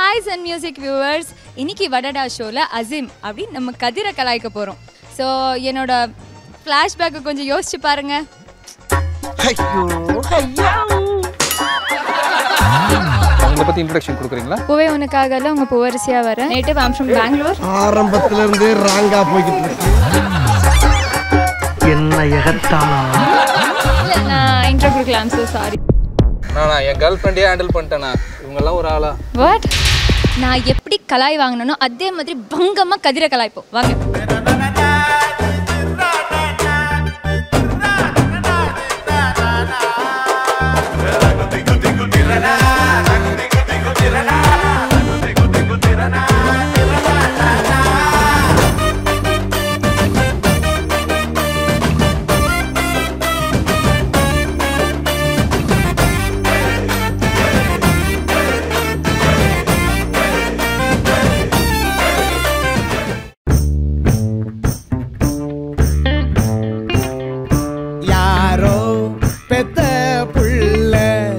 Hi Sun music viewers இன்னைக்கு வடடா ஷோவில் அசிம் அப்படின்னு நம்ம கதிரை கலாய்க்க போகிறோம் ஸோ என்னோட ஃப்ளாஷ்பேக்கை கொஞ்சம் யோசிச்சு பாருங்க உங்களை பற்றி இன்ட்ரடக்ஷன் கொடுக்குறீங்களா பூவே உனக்காகல உங்கள் பூவரசியாக வரேன் நேட்டிவ் ஐம் ஃப்ரம் பெங்களூர் ஆரம்பத்துல இருந்தே ராங்கா போய்கிட்டு இருக்கு என்ன எகத்தானா இல்லை நான் இன்ட்ரோ கொடுக்கலாம் ஸோ சாரி நான் என் கேர்ள் ஃப்ரெண்டே ஹேண்டில் பண்ணிட்டேண்ணா இவங்கெல்லாம் ஒரு ஆளா வாட் நான் எப்படி கலாய் வாங்கினனோ அதே மாதிரி பங்கமாக கதிரை கலாய்ப்போம் வாங்க யாரோ பெத்த புள்ள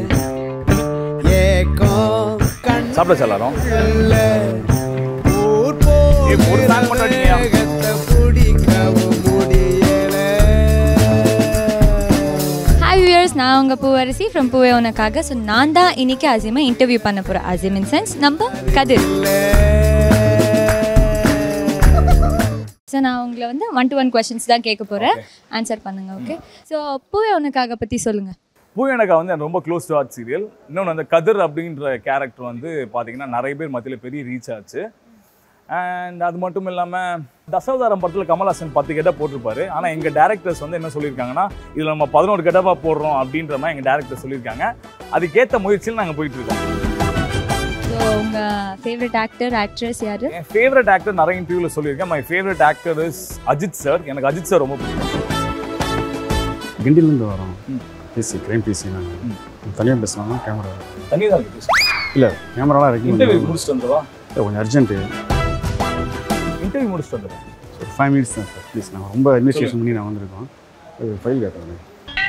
ஏக்கம் கண்ணு சாப்பிட எல்லாரும் ஊர் ஏய், ஒரு song மட்டும் அடிங்கயா. போகத்தை பிடிக்கவும் முடியல ஹாய் வியூவர்ஸ் நான் உங்கள் பூவரசி ஃப்ரம் பூவே உனக்காக ஸோ நான் தான் இன்னைக்கு அசிமை இன்டர்வியூ பண்ண போகிறேன் அசிம் இன் சென்ஸ் நம்ம கதிர் ஸோ நான் உங்களை வந்து ஒன் டு ஒன் கொஷின்ஸ் தான் கேட்க போகிறேன் ஆன்சர் பண்ணுங்க ஓகே ஸோ பூவே உனக்காக பற்றி சொல்லுங்கள் பூயனக்கா வந்து எனக்கு ரொம்ப க்ளோஸ் டு ஆர்ட் சீரியல் இன்னொன்று அந்த கதிர் அப்படின்ற கேரக்டர் வந்து பார்த்தீங்கன்னா நிறைய பேர் மத்தியில் பெரிய ரீச் ஆச்சு அண்ட் அது மட்டும் இல்லாமல் தசாவதாரம் படத்தில் கமல்ஹாசன் பத்து கெட்டா போட்டிருப்பாரு ஆனால் எங்கள் டேரக்டர்ஸ் வந்து என்ன சொல்லியிருக்காங்கன்னா இதில் நம்ம பதினோரு கெட்டப்பா போடுறோம் அப்படின்ற மாதிரி எங்கள் டேரக்டர் சொல்லியிருக்காங்க அதுக்கேற்ற முயற்சியில் நாங்கள் போயிட்டு இருக்கோம் ஸோ உங்கள் ஃபேவரட் ஆக்டர் ஆக்ட்ரஸ் யார் என் ஃபேவரட் ஆக்டர் நிறைய இன்டர்வியூவில் சொல்லியிருக்கேன் my favourite actor is Ajith sir எனக்கு அஜித் சார் ரொம்ப பிடிக்கும் கிண்டிலேருந்து வரோம் பிசி கிரைம் பிசி நாங்கள் தனியாக பேசலாமா கேமரா தண்ணி தான் இருக்கு இல்லை கேமராலாம் இருக்கு இன்டர்வியூ கொஞ்சம் முடிச்சுட்டு வந்துடுவா இல்லை, கொஞ்சம் அர்ஜென்ட்டு இன்டர்வியூ முடிச்சுட்டு வந்துடுவேன் ஒரு ஃபைவ் மினிட்ஸ் தான் சார் ப்ளீஸ் நாங்கள் ரொம்ப இன்வெஸ்டிகேஷன் பண்ணி நான் வந்திருக்கோம் ஒரு ஃபைல் கேட்குறேன்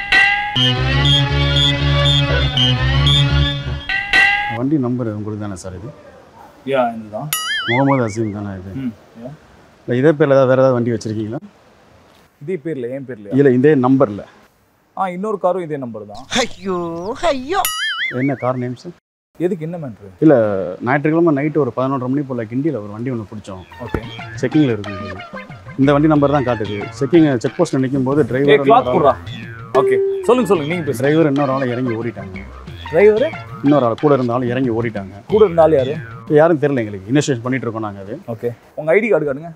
வண்டி நம்பர் உங்களுக்கு தானே சார் இது யா இதுதான் முகமது அசீம் தானே இது ம் yeah. இல்லை இதே பேரில் ஏதாவது வேறு ஏதாவது வண்டி வச்சுருக்கீங்களா இதே பேர்ல ஏன் பேர்ல இல்லை இதே நம்பரில் ஆ இன்னொரு காரும் இதே நம்பர் தான் ஐயோ ஐயோ என்ன கார் நேம் சார் எதுக்கு என்ன மேட்ரு இல்லை ஞாயிற்றுக்கிழமை நைட்டு ஒரு பதினொன்றரை மணி போல் கிண்டியில் ஒரு வண்டி ஒன்று பிடிச்சோம் ஓகே செக்கிங்கில் இருக்குது இந்த வண்டி நம்பர் தான் காட்டுது செக்கிங் செக் போஸ்ட்டில் நிற்கும் போது ஏ கிளாத் டிரைவர் போடுறா ஓகே சொல்லுங்க சொல்லுங்க நீங்க பேசுங்க டிரைவர் இன்னொரு ஆள் இறங்கி ஓடிட்டாங்க டிரைவர் இன்னொரு ஆள் கூட இருந்த ஆள் இறங்கி ஓடிட்டாங்க கூட இருந்த ஆள் யாரு யாரும் தெரியல எங்களுக்கு இன்வெஸ்டிகேஷன் பண்ணிட்டு இருக்கோம் நாங்கள் அது ஓகே உங்க ஐடி கார்டு காட்டுங்க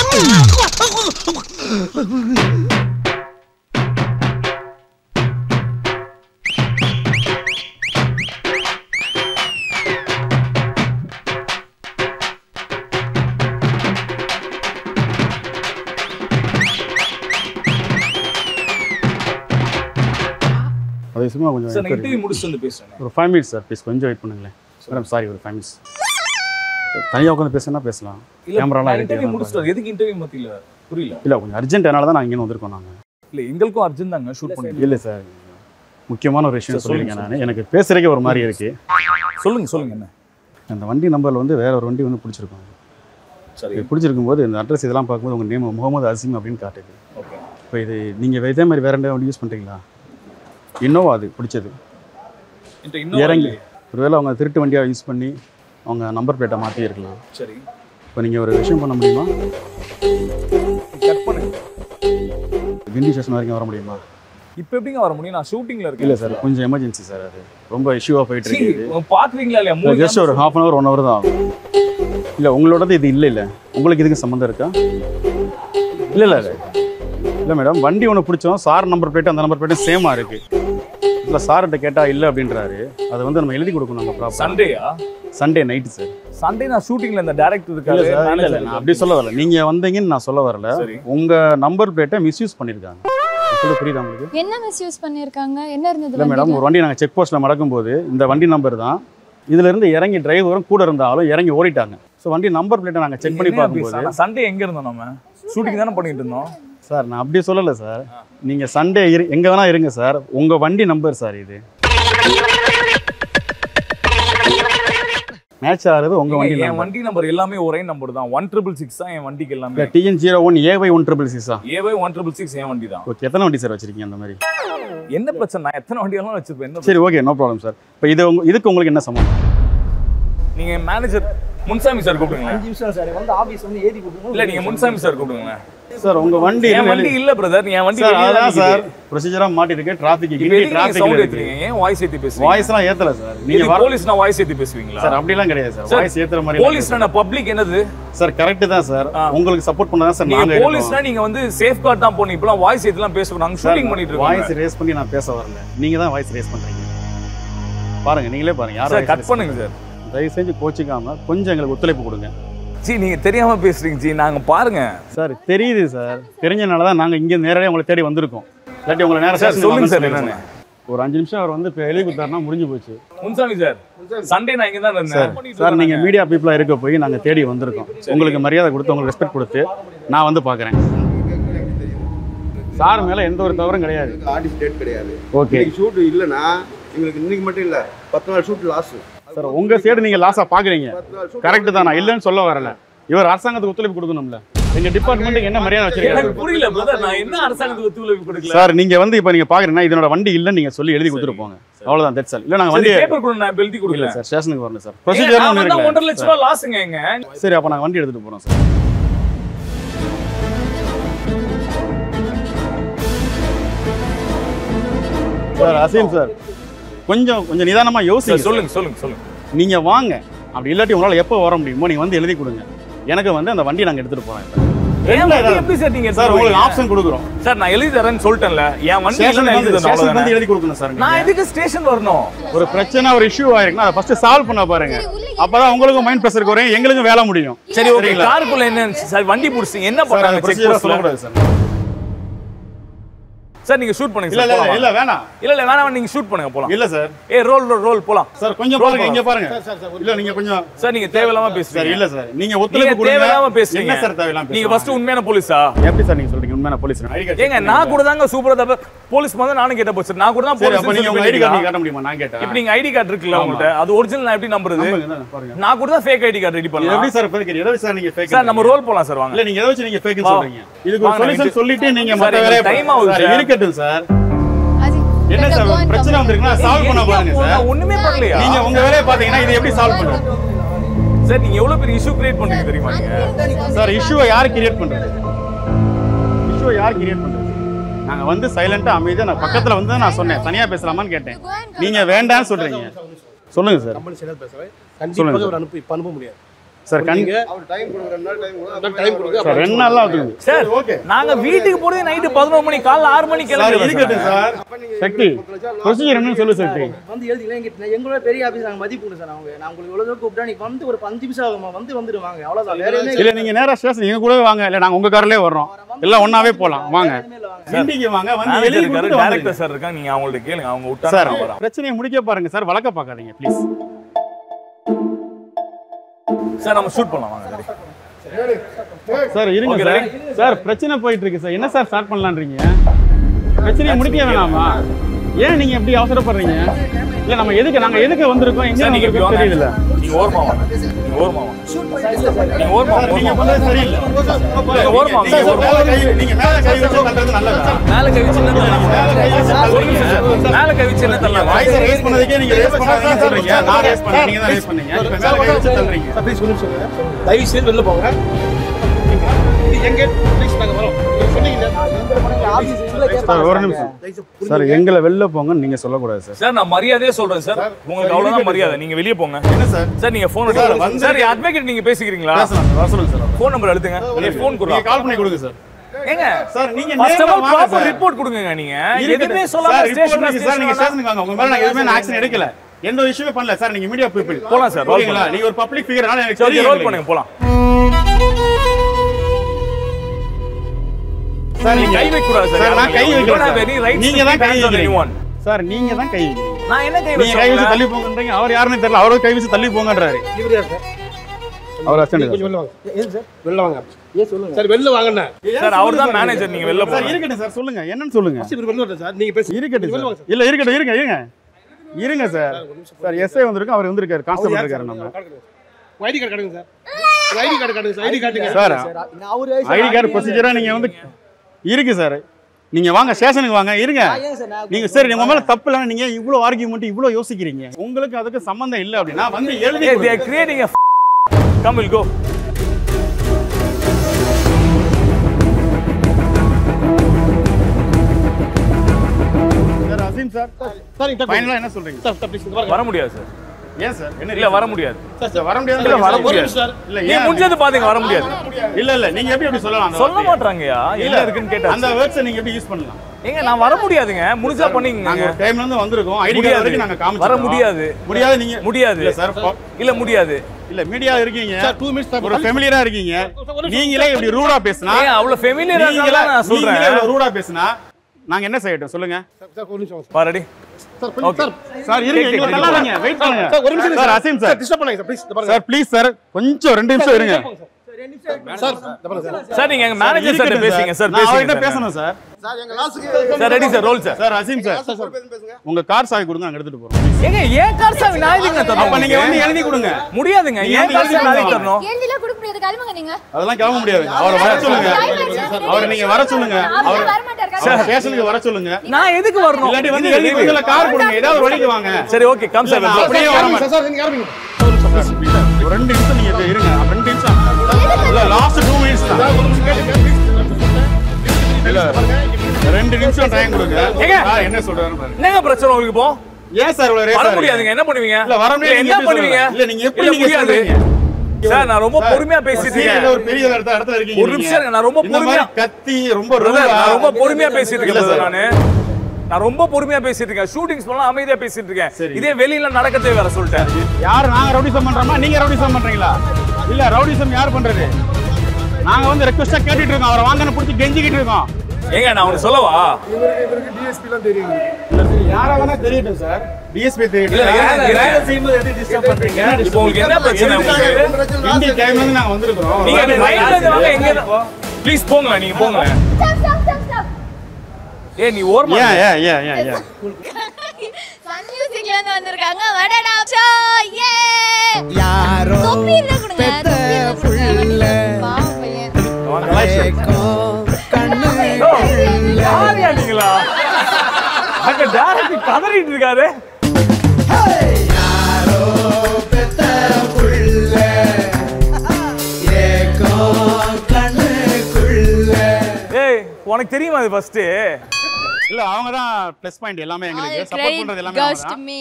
அதே சும்மா கொஞ்சம் சார் நான் enquiry. இன்டர்வியூ முடிச்சுட்டு வந்து பேசுறேன் ஒரு ஃபைவ் மினிட்ஸ் சார் ப்ளீஸ் கொஞ்சம் வெயிட் பண்ணுங்களேன் மேடம் சாரி ஒரு ஃபைவ் மினிட்ஸ் தனியாக உட்காந்து பேசுனா பேசலாம் இல்ல கேமராலாம் நான் இருக்கு இன்டர்வியூ முடிச்சுட்டு வரேன். எதுக்கு இன்டர்வியூ மத்தியில புரியல இல்லை கொஞ்சம் அர்ஜென்ட் அதனால தான் நான் இங்கே வந்திருக்கோம் நாங்கள் இல்ல எங்களுக்கும் அர்ஜென்ட் தாங்க ஷூட் பண்ணி இல்லை சார் முக்கியமான ஒரு விஷயம் சரி, சொல்லுங்க, சொல்லியிருக்கேன் நான் எனக்கு பேசுறதுக்கே ஒரு மாதிரி இருக்கு சொல்லுங்க சொல்லுங்க என்ன அந்த வண்டி நம்பரில் வந்து வேற ஒரு வண்டி வந்து பிடிச்சிருக்கோம் சரி இது பிடிச்சிருக்கும் போது இந்த அட்ரஸ் இதெல்லாம் பார்க்கும்போது உங்கள் நேம் முகமது அசீம் அப்படின்னு காட்டுது ஓகே இப்போ இது நீங்கள் இதே மாதிரி வேற எந்த வண்டி யூஸ் பண்ணுறீங்களா இன்னோவா அது பிடிச்சது இறங்கி ஒருவேளை அவங்க திருட்டு வண்டியாக யூஸ் பண்ணி அவங்க நம்பர் பிளேட்டை மாற்றி இருக்கலாம் சரி இப்போ நீங்கள் ஒரு விஷயம் பண்ண முடியுமா கட் பண்ணுங்க கிண்டி ஸ்டேஷன் வரைக்கும் வர முடியுமா இப்போ எப்படிங்க வர முடியும் நான் ஷூட்டிங்ல இருக்கேன் இல்லை சார் கொஞ்சம் எமர்ஜென்சி சார் அது ரொம்ப இஷ்யூவாக போயிட்டு சீ, இருக்குது உங்க பாக்குறீங்களா இல்லையா மூணு ஜஸ்ட் ஒரு half an hour one hour தான் ஆகும் இல்லை உங்களோடது இது இல்லை இல்லை உங்களுக்கு இதுக்கு சம்மந்தம் இருக்கா இல்லை இல்லை இல்லை இல்லை மேடம் வண்டி ஒன்று பிடிச்சோம் சார் நம்பர் பிளேட்டு அந்த நம்பர் பிளேட்டும் சேமாக இருக்குது இல்லை சார்கிட்ட கேட்டால் இல்லை அப்படின்றாரு அதை வந்து நம்ம எழுதி கொடுக்கணும் நம்ம ப்ராப்பர் சண்டேயா சண்டே நைட்டு சார் சண்டே நான் ஷூட்டிங்ல இந்த டைரக்டர் இல்லை இருக்காரு சார் இல்லை manager இல்லை நான் அப்படி சொல்ல வரல நீங்கள் வந்தீங்கன்னு நான் சொல்ல வரல சரி உங்கள் நம்பர் பிளேட்டை மிஸ்யூஸ் பண்ணியிருக்காங்க சொல்ல புரியுதா உங்களுக்கு என்ன மிஸ்யூஸ் பண்ணியிருக்காங்க என்ன இருந்தது இல்லை மேடம் வண்டியில? ஒரு வண்டி நாங்கள் செக் போஸ்ட்டில் மடக்கும்போது இந்த வண்டி நம்பர் தான் இதுல இருந்து இறங்கி டிரைவரும் கூட இருந்தாலும் இறங்கி ஓடிட்டாங்க ஸோ வண்டி நம்பர் பிளேட்டை நாங்கள் செக் பண்ணி பார்க்கும்போது சண்டே எங்க இருந்தோம் நம்ம ஷூட்டிங் தானே பண்ணிட்டு இருந்தோம் சார் நான் அப்படி சொல்லலை சார் நீங்கள் சண்டே இரு எங்கே வேணா இருங்க சார் உங்கள் வண்டி நம்பர் சார் இது மேட்ச் ஆகிறது உங்க வண்டி என் நம்பர் வண்டி நம்பர் எல்லாமே ஒரே நம்பர் தான் ஒன் ட்ரிபிள் சிக்ஸ் தான் என் வண்டிக்கு எல்லாமே டிஎன் ஜீரோ ஒன் ஏவை ஒன் ட்ரிபிள் சிக்ஸா ஏவே ஒன் ட்ரிபிள் சிக்ஸ் என் வண்டி தான் ஓகே எத்தனை வண்டி சார் வச்சிருக்கீங்க அந்த மாதிரி என்ன பிரச்சனை நான் எத்தனை வண்டியெல்லாம் வச்சிருப்பேன் என்ன சரி ஓகே நோ ப்ராப்ளம் சார் இப்போ இது உங்க இதுக்கு உங்களுக்கு என்ன சம்பந்தம் நீங்க மேனேஜர் முன்சாமி சார் கூப்பிடுங்களேன் அஞ்சு நிமிஷம் சார் வந்து ஆபீஸ் வந்து ஏறி கொடுக்கணும் இல்ல நீங்க முன்சாமி சார் கூப்பிடுங்களேன் சார் உங்க வண்டி என் வண்டி இல்ல பிரதர் என் வண்டி சார் வெளியே தான் அதான் சார் நிக்குது. ப்ரொசீஜரா மாட்டிருக்கு டிராஃபிக் இப்ப இங்கே எதுக்கு நீங்க சவுண்ட் டிராஃபிக் ஏத்துறீங்க ஏன் வாய்ஸ் ஏத்தி பேசுவீங்க வாய்ஸ்லாம் ஏத்தல சார் நீங்க நீங்க வர போலீஸ்னா வாய்ஸ் ஏத்தி பேசுவீங்களா சார் அப்படிலாம் கிடையாது சார் சார், வாய்ஸ் ஏத்துற மாதிரி போலீஸ்னா பப்ளிக் என்னது சார் கரெக்ட் தான் சார் ஆ. உங்களுக்கு சப்போர்ட் பண்ண தான் சார் நீங்க நாங்க போலீஸ்னா நீங்க வந்து சேஃப் கார்டு தான் போனீங்க இப்பலாம் வாய்ஸ் ஏத்திலாம் பேசணும் நாங்க ஷூட்டிங் பண்ணிட்டு வாய்ஸ் இருக்கோம் ரேஸ் பண்ணி நான் பேச வரல நீங்க தான் வாய்ஸ் ரேஸ் பண்றீங்க பாருங்க நீங்களே பாருங்க யார் சார் கட் பண்ணுங்க சார் தயவு செஞ்சு கோச்சிக்காம கொஞ்சம் எங்களுக்கு ஒத்துழைப்பு கொடுங்க ஜி நீங்க தெரியாம பேசுறீங்க ஜி நாங்க பாருங்க சார் தெரியுது சார் தெரிஞ்சனால தான் நாங்கள் இங்கே நேரடியாக உங்களை தேடி வந்திருக்கோம் இல்லாட்டி உங்களை நேரம் சார், சொல்லுங்க சார் என்னன்னு. ஒரு அஞ்சு நிமிஷம் அவர் வந்து இப்போ எழுதி கொடுத்தாருன்னா முடிஞ்சு போச்சு முன்சாமி சார் சண்டே நான் இங்க தான் இருந்தேன் சார் நீங்கள் மீடியா பீப்புளாக இருக்க போய் நாங்கள் தேடி வந்திருக்கோம் உங்களுக்கு மரியாதை கொடுத்து உங்களுக்கு ரெஸ்பெக்ட் கொடுத்து நான் வந்து பார்க்குறேன் சார் மேலே எந்த ஒரு தவறும் கிடையாது ஆர்டிஸ்ட் டேட் கிடையாது ஓகே இன்னைக்கு ஷூட் இல்லைன்னா எங்களுக்கு இன்னைக்கு மட்டும் இல்லை பத்து நாள் ஷூட் லாஸ் சார் உங்கள் சைடு நீங்கள் லாஸாக பார்க்குறீங்க பத்து நாள் ஷூட் கரெக்டு தான் நான் இல்லைன்னு சொல்ல வரல இவர் அரசாங்கத்துக்கு ஒத்துழைப்பு கொடுக்கணும்ல எங்கள் டிபார்ட்மெண்ட்டுக்கு என்ன மரியாதை எனக்கு வச்சிருக்காங்க புரியல பிரதர் நான் என்ன அரசாங்கத்துக்கு ஒத்துழைப்பு கொடுக்கல சார் நீங்கள் வந்து இப்போ நீங்கள் பார்க்குறீங்கன்னா இதனோட வண்டி இல்லைன்னு நீங்கள் சொல்லி எழுதி கொடுத்துட்டு போங்க அவ்வளோதான் தட்ஸ் ஆல் இல்லை நாங்கள் சரி வண்டியை பேப்பர் கூட நான் எழுதி இல்ல கொடுக்கல சார் ஸ்டேஷனுக்கு வரணும் சார் ஏங்க, ப்ரொசீஜர் நான் ஒன்று வந்தா ஒன்றரை இருக்குல்ல லட்ச ரூபா லாஸுங்க எங்க சரி அப்போ நாங்கள் வண்டி எடுத்துகிட்டு போகிறோம் சார் சார் அசீம் சார் கொஞ்சம் கொஞ்சம் நிதானமாக சார் யோசிங்க சொல்லுங்க சொல்லுங்க சொல்லுங்க நீங்கள் வாங்க அப்படி இல்லாட்டி உங்களால் எப்போ வர முடியுமோ நீங்கள் வந்து எழுதி கொடுங்க எனக்கு வந்து அந்த வண்டி நாங்கள் எடுத்துகிட்டு போகிறோம் என் வண்டி எப்படி சார் நீங்க சார் எடுத்துட்டு உங்களுக்கு போவீங்க? ஆப்ஷன் கொடுக்குறோம் சார் நான் எழுதி தரேன்னு சொல்லிட்டேன்ல என் வண்டி ஸ்டேஷன் இல்லைன்னு வந்து எழுதி தரணும், ஸ்டேஷன் வந்து அவ்வளவுதானே? எழுதி கொடுக்கணும் சார் நான் நீங்க. எதுக்கு ஸ்டேஷன் வரணும் ஒரு பிரச்சனை ஒரு இஷ்யூ ஆயிருக்குன்னா அதை ஃபர்ஸ்ட் சால்வ் பண்ண பாருங்க அப்பதான் உங்களுக்கும் மைண்ட் ப்ரெஷர் குறையும் எங்களுக்கும் வேலை முடியும் சரி ஓகே சரிங்களா? காருக்குள்ள என்ன இருந்துச்சு? சார் வண்டி புடிச்சிங்க என்ன சார் பண்ணாங்க அந்த செக் ப்ரொசீஜர் போஸ்ட்ல சொல்லக்கூடாது சார் சார் நீங்க ஷூட் பண்ணுங்க இல்ல சார் இல்ல போலாமா? இல்ல வேணாம் இல்ல இல்ல வேணாம் நீங்க ஷூட் பண்ணுங்க போலாம் இல்ல சார் ஏ ரோல் ரோல் ரோல் போலாம் சார் கொஞ்சம் Roll பாருங்க போலாம். இங்க பாருங்க இல்ல நீங்க கொஞ்சம் சார் நீங்க தேவையில்லாம சார் பேசுறீங்க இல்ல சார் நீங்க நீங்க ஒத்துழைப்பு கொடுங்க தேவையில்லாம பேசுறீங்க என்ன சார் தேவையில்லாம நீங்க பேசுறீங்க? ஃபர்ஸ்ட் உண்மையான போலீஸா எப்படி சார் நீங்க சொல்றீங்க உண்மையான போலீஸ் ஐடி கார்டு ஏங்க நான் கூட தாங்க சூப்பரா தப்ப போலீஸ் வந்து நானும் கேட்ட போச்சு நான் கூட தான் சரி அப்ப நீங்க உங்க ஐடி கார்டு போலீஸ் காட்ட முடியுமா நான் கேட்டேன் இப்போ நீங்க ஐடி கார்டு இருக்குல்ல ஆமா. உங்கள்ட்ட அது ஒரிஜினல் நான் எப்படி நம்புறது நம்புங்க, இந்தாங்க, பாருங்க நான் கூட தான் ஃபேக் ஐடி கார்டு ரெடி இது பண்ணலாம் எப்படி சார் ஃபேக் எதை வச்சு சார் நீங்க ஃபேக் சார் நம்ம ரோல் போலாம் சார் வாங்க இல்ல நீங்க எதை வச்சு நீங்க ஃபேக் வா. சொல்றீங்க இதுக்கு ஒரு வாங்க, சொல்யூஷன் இது- சொல்லிட்டு நீங்க சார், மத்த எனக்கு வேலையை time ஆகுது சார் சார். இருக்கட்டும் சார் அது என்ன better சார் go and பிரச்சனை come வந்திருக்குன்னா சால்வ் பண்ண பாருங்க சார் நான் ஒண்ணுமே பண்ணலையா நீங்க உங்க வேலையை பாத்தீங்கன்னா இது எப்படி சால்வ் பண்றது சார் நீங்க எவ்வளவு பெரிய இஷ்யூ கிரியேட் பண்றீங்க தெரியுமா நீங்க சார் இஷ்யூவை யார் கிரியேட் பண்றது இஷ்யூவை யார் கிரியேட் பண்றது நாங்க வந்து சைலண்டா அமைதியா நான் பக்கத்துல வந்து நான் சொன்னேன் தனியா பேசலாமான்னு கேட்டேன் நீங்க வேண்டாம்னு சொல்றீங்க சொல்லுங்க சார் கம்பெனி சேனல் பேசுறேன் சொல்லுங்க கண்டிப்பாக சார். ஒரு அனுப்பி இப்ப அனுப்ப முடியாது சார் கண் அவர் டைம் கொடுக்குற ரெண்டு நாள் டைம் கொடுங்க டைம் கொடுங்க சார் ரெண்டு நாள் ஆகுது சார் நாங்க வீட்டுக்கு போறது நைட்டு பதினோரு மணி காலைல ஆறு மணிக்கு சார் கிளம்பி இருக்கட்டும் சார் சக்தி ப்ரொசீஜர் என்னன்னு சொல்லு சக்தி வந்து எழுதிக்கலாம் எங்க எங்களோட பெரிய ஆஃபீஸ் நாங்கள் மதிப்பு உண்டு சார் அவங்க நான் உங்களுக்கு எவ்வளோ கூப்பிட்டா நீங்க வந்து ஒரு அஞ்சு நிமிஷம் ஆகுமா வந்து வந்துடுவாங்க அவ்வளோதான் வேற எதுவுமே இல்ல நீங்க நேரா ஸ்டேஷன் எங்க கூடவே வாங்க இல்ல நாங்க உங்க கார்லயே வர்றோம் எல்லாம் ஒண்ணாவே போலாம் வாங்க இண்டிக்கு வாங்க வந்து எழுதி மேனேஜர் இருக்காரு கொடுத்துட்டு வந்துருங்க. டைரக்டர் சார் இருக்காங்க நீங்க அவங்கள்ட்ட கேளுங்க அவங்க விட்டா சார் நான் வரேன் பிரச்சனையை முடிக்க பாருங்க சார் வழக்க பார்க்காதீங்க ப்ளீஸ் சார் நம்ம ஷூட் பண்ணலாம் வாங்க ready. சார் இருங்க Okay, சார் ready? சார் பிரச்சனை போயிட்டு இருக்கு சார் என்ன சார் ஸ்டார்ட் பண்ணலான்றீங்க பிரச்சனையை முடிக்க வேணாமா ஏன் நீங்க எப்படி அவசரப்படுறீங்க இல்ல நம்ம எதுக்கு நாங்க எதுக்கு வந்திருக்கோம் எங்க சார் நீங்க இப்படி வந்திருக்கோம் வாங்க தெரியல நீங்க ஓரமா வாங்க நீங்க ஓரமா வாங்க நீங்க ஓரமா வாங்க நீங்க ஓரமா வாங்க. பண்றது சரியில்லை நீங்க ஓரமா வாங்க, நீங்க ஓரமா மேல கை நீங்க மேல கை வச்சு பண்றது நல்லதா மேல கை வச்சு என்ன தள்ளலாம்? மேல கை வச்சு சொல்லுங்க சார். மேல கை வச்சு என்ன தள்ளலாம்? வாய்ஸ் ரேஸ் பண்ணதுக்கே நீங்க ரேஸ் பண்ணாதீங்க சொல்றீங்க நான் ரேஸ் பண்ணேன் நீங்க தான் ரேஸ் பண்ணீங்க இப்ப மேல கை வச்சு தள்ளுறீங்க ப்ளீஸ் ஒரு நிமிஷம் இருங்க. தயவு செய்து வெளில போங்க இது எங்க ப்ளீஸ் நாங்கள் வரோம் நீங்க சொன்னீங்க சார் ஒரு நிமிஷம் சார் எங்களை வெளில போங்கன்னு நீங்க சொல்லக்கூடாது சார் சார் நான் மரியாதையே சொல்றேன் சார் உங்களுக்கு அவ்வளவுதான் மரியாதை நீங்க வெளியே போங்க என்ன சார் சார் நீங்க போன் சார், எடுத்து வந்து- சார் அட்வொகேட் நீங்க பேசிக்கிறீங்களா பேசலாம் சார் வர சொல்லுங்க சார் போன் நம்பர் எடுத்துங்க என் போன் நீங்க கொடுங்க கால் பண்ணி கொடுங்க சார் ஏங்க சார் நீங்க ஃபர்ஸ்ட் நேர்ல ஆஃப் ஆல் வாங்க ப்ராப்பர் சார். ரிப்போர்ட் கொடுங்க நீங்க இருக்கட்டும். எதுவுமே சொல்லாம சார், report ஸ்டேஷன் இருக்கு சார் நீங்க ஸ்டேஷனுக்கு வாங்க உங்க மேல நாங்க எதுவுமே ஆக்ஷன் எடுக்கல எந்த ஒரு இஷ்யூமே பண்ணல சார் நீங்க மீடியா பீப்பிள் போலாம் சார், roll ஓகேங்களா பண்ணுங்க. நீங்க ஒரு பப்ளிக் ஃபிகர்னால எனக்கு சரி தெரியும் ரோல் எங்களுக்கு. பண்ணுங்க போலாம் சார் நீங்க நீங்க கை வைக்க கூடாது சார் நான் கை வைக்கிறேன் சார். நீங்க தான் கை வைக்கிறீங்க anyone. சார் நீங்க தான் கை வைக்கிறீங்க நான் என்ன கை நீங்க கை வச்சு வச்சேன் தள்ளி போங்கன்றீங்க அவர் யாருன்னு தெரியல அவரும் கை வச்சு தள்ளி போங்கன்றாரு இவர் யார் சார் அவர் நீங்க அசிஸ்டன்ட் கொஞ்சம் வெளில வாங்க ஏன் சார் வெளில வாங்க ஏன் சொல்லுங்க சார் வெளில வாங்கண்ணா சார் அவர் தான் மேனேஜர் நீங்க வெளில சார் போங்க இருக்கட்டும் சார் சொல்லுங்க என்னன்னு சொல்லுங்க ஃபர்ஸ்ட் இவர் வெளில வரட்டும் சார் நீங்க பேசி இருக்கட்டும் வெளில வாங்க சார் இல்ல இருக்கட்டும் இருங்க இருங்க இருங்க சார் சார் எஸ்ஐ வந்திருக்கோம் அவர் வந்திருக்காரு கான்ஸ்டபிள் இருக்காரு நம்ம ஐடி கார்டு காட்டுங்க சார் ஐடி கார்டு காட்டுங்க சார் ஐடி காட்டுங்க சார் நான் அவரு ஐடி கார்டு ப்ரொசீஜரா நீங்க வந்து இருக்கு சார் நீங்க வாங்க ஸ்டேஷனுக்கு வாங்க இருங்க ஏன் சார் நான் நீங்க சரி உங்க மேல தப்பு இல்ல நீங்க இவ்வளவு ஆர்கியூமெண்ட் இவ்வளவு யோசிக்கிறீங்க உங்களுக்கு அதுக்கு சம்பந்தம் இல்ல அப்படின்னா வந்து எழுதி Hey, they are creating a come will go sir Azeem sir sir இந்த ஃபைனலா என்ன சொல்றீங்க சார் சார் ப்ளீஸ் பாருங்க வர முடியாது சார் ஏன் சார் என்ன இல்ல வர முடியாது சார் வர முடியாது இல்ல, வர ஒரு முடியாது. நிமிஷம் சார் இல்ல நீ ஏன் முடிஞ்சது பாத்தீங்க வர முடியாது இல்ல இல்ல நீங்க எப்படி அப்படி சொல்லலாம் அந்த சொல்ல வார்த்தையை? மாட்டாங்கயா இல்ல என்ன இருக்குன்னு கேட்டா அந்த வேர்ட்ஸ் நீங்க எப்படி யூஸ் பண்ணலாம் ஏங்க நான் வர முடியாதுங்க முடிஞ்சா பண்ணிங்க நாங்க ஒரு டைம்ல இருந்து வந்திருக்கோம் ஐடி முடியாது. கார்டு வரைக்கும் நாங்க காமிச்சோம் வர முடியாது. முடியாது நீங்க முடியாது இல்ல சார் இல்ல முடியாது இல்ல மீடியா இருக்கீங்க சார் டூ மினிட்ஸ் ஒரு ஃபெமிலியரா இருக்கீங்க நீங்களே இப்படி ரூடா பேசினா ஏங்க அவ்வளவு ஃபெமிலியரா நீங்களே நான் சொல்றேன் நீங்களே இவ்வளவு ரூடா பேசினா நாங்க என்ன செய்யட்டும் சொல்லுங்க சார் ஒரு நிமிஷம் பாரடி சார் ப்ளீஸ் சார் சார் இருங்க கேக்கு, இங்க கேக்கு. தள்ளாதீங்க வெயிட் பண்ணுங்க சார் ஒரு நிமிஷம் சார் அசீம் சார் டிஸ்டர்ப் பண்ணாங்க சார் ப்ளீஸ் பாருங்க சார் ப்ளீஸ் சார் கொஞ்சம் ரெண்டு நிமிஷம் இருங்க சார் இந்த பாருங்க சார் சார் நீங்க எங்க மேனேஜர் சார் இருக்கட்டும் பேசுங்க சார் நான் அவர்கிட்ட பேசுங்க பேசணும் சார் சார் எங்க லாஸ்ட்க்கு sir ready sir roll sir sir Azeem sir பேசுங்க உங்க கார் சாவி கொடுங்க நாங்க எடுத்துட்டு போறோம் ஏங்க ஏன் கார் சாவி நான் எதுங்க தரணும் அப்ப நீங்க வந்து எழுதி கொடுங்க முடியாதுங்க நீங்க ஏன் வந்து கார் சாவி நான் எழுதி தரணும் எழுதிலாம் கொடுக்க முடியாது கிளம்புங்க நீங்க அதெல்லாம் கிளம்ப முடியாது அவரை வர சொல்லுங்க அவரை நீங்க வர சொல்லுங்க அவர் வர மாட்டாரு சார் ஸ்டேஷனுக்கு வர சொல்லுங்க நான் எதுக்கு வரணும் இல்லாட்டி வந்து எழுதி கொடுங்க கார் கொடுங்க ஏதாவது ஒரு வழிக்கு வாங்க சரி ஓகே கம் சார் நான் அப்படியே வர மாட்டேன் சார் சார் நீங்க ஆரம்பிங்க ஒரு ரெண்டு நிமிஷம் நீங்க இப்ப இருங்க ரெண்டு நிமிஷம் இல்ல லாஸ்ட் டூ மினிட்ஸ் தான் ஒரு நிமிஷம் கேளுங்க ப்ளீஸ் இல்ல ரெண்டு நிமிஷம் டைம் கொடுங்க ஏங்க. சார் என்ன சொல்றாரு பாருங்க என்னங்க பிரச்சனை உங்களுக்கு இப்போ ஏன் சார் இவ்வளவு வர ரேஸ் முடியாதுங்க என்ன பண்ணுவீங்க இல்ல வர முடியாது இல்ல, நீங்க என்ன எப்படி பண்ணுவீங்க சொல்றீங்க? இல்ல நீங்க எப்படி இல்ல, நீங்க முடியாது சொல்றீங்க சார் நான் ரொம்ப சார், பொறுமையா பேசிட்டு ஒரு சீரியல்ல இருக்கேன் ஒரு பெரிய இடத்துல இடத்துல இருக்கீங்க ஒரு நிமிஷம் நீங்க. இருங்க, நான் ரொம்ப இந்த மாதிரி பொறுமையா- கத்தி ரொம்ப Brother, rude-ஆ- நான் ரொம்ப பொறுமையா பேசிட்டு இல்ல இருக்கேன் சார். brother நானு நான் ரொம்ப பொறுமையா பேசிட்டு இருக்கேன் ஷூட்டிங்ஸ் பண்ணலாம் அமைதியா பேசிட்டு இருக்கேன் சரி. இதே வெளியில நடக்கதே வேற சொல்லிட்டேன் யார் நாங்க ரவுடிசம் பண்றோமா நீங்க ரவுடிசம் பண்றீங்களா இல்ல ரவுடிசம் யார் பண்றது நாங்க வந்து ரெக்வஸ்டா கேட்டுட்டு இருக்கோம் அவரை வாங்கன்னு பிடிச்சி கெஞ்சிக்கிட்டு இருக்கோம் ஏங்க நான் உனக்கு சொல்லவா இவருக்கு டிஎஸ்பி எல்லாம் தெரியும் யாரா வேணா தெரியட்டும் சார் டிஎஸ்பி இல்ல, இருங்க, இருங்க. இப்போ உங்களுக்கு என்ன பிரச்சனை உங்களுக்கு இந்திய டைம்ல இருந்து நாங்க வந்திருக்கிறோம் நீங்க ரைட்ல இருந்து வாங்க எங்க ப்ளீஸ் போங்க நீங்க போங்க ஏ நீ ஓரமா ஏன் ஏன் ஏன் ஏன் ஏன் சன் மியூசிக்ல இருந்து வந்திருக்காங்க வடடா சோ ஏ யாரோ தொப்பி இல்ல கொடுங்க பெத்த தொப்பி இல்ல புள்ள பாவம் பையன் ஏக்கம் கண்ணு யாரியா நீங்களா அங்க டேரக்ட் கதறிட்டு இருக்காரு யாரோ பெத்த புள்ள ஏக்கம் கண்ணுக்குள்ள ஏய் உனக்கு தெரியுமா அது ஃபர்ஸ்ட் இல்ல அவங்க தான் ப்ளஸ் பாயிண்ட் எல்லாமே எங்களுக்கு சப்போர்ட் பண்றது எல்லாமே goes அவங்க to தான் me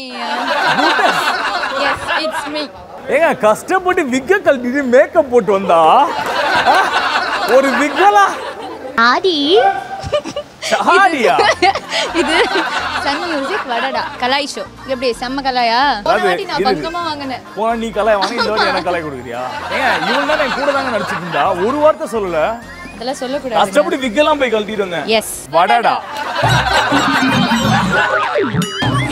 yes it's me ஏங்க கஷ்டப்பட்டு விக்க கழட்டிட்டு மேக்கப் போட்டு வந்தா ஆ? ஒரு விக்கலா ஆடி சாடியா இது சன் மியூசிக் வடடா கலாய் ஷோ எப்படி செம்ம கலாயா ஒரு அது வாட்டி நான் இருக்கு. பங்கமா வாங்கினேன் போனா நீ கலாய் வாங்க இந்த வாட்டி எனக்கு கலாய் கொடுக்குறியா ஏங்க இவன் தான் என் கூட தாங்க நடிச்சிட்டு இருந்தா ஒரு வார்த்தை சொல்லல அதெல்லாம் சொல்லக்கூடாது கஷ்டப்பட்டு விக்கெல்லாம் போய் கழட்டிட்டு வந்தேன் எஸ் வடடா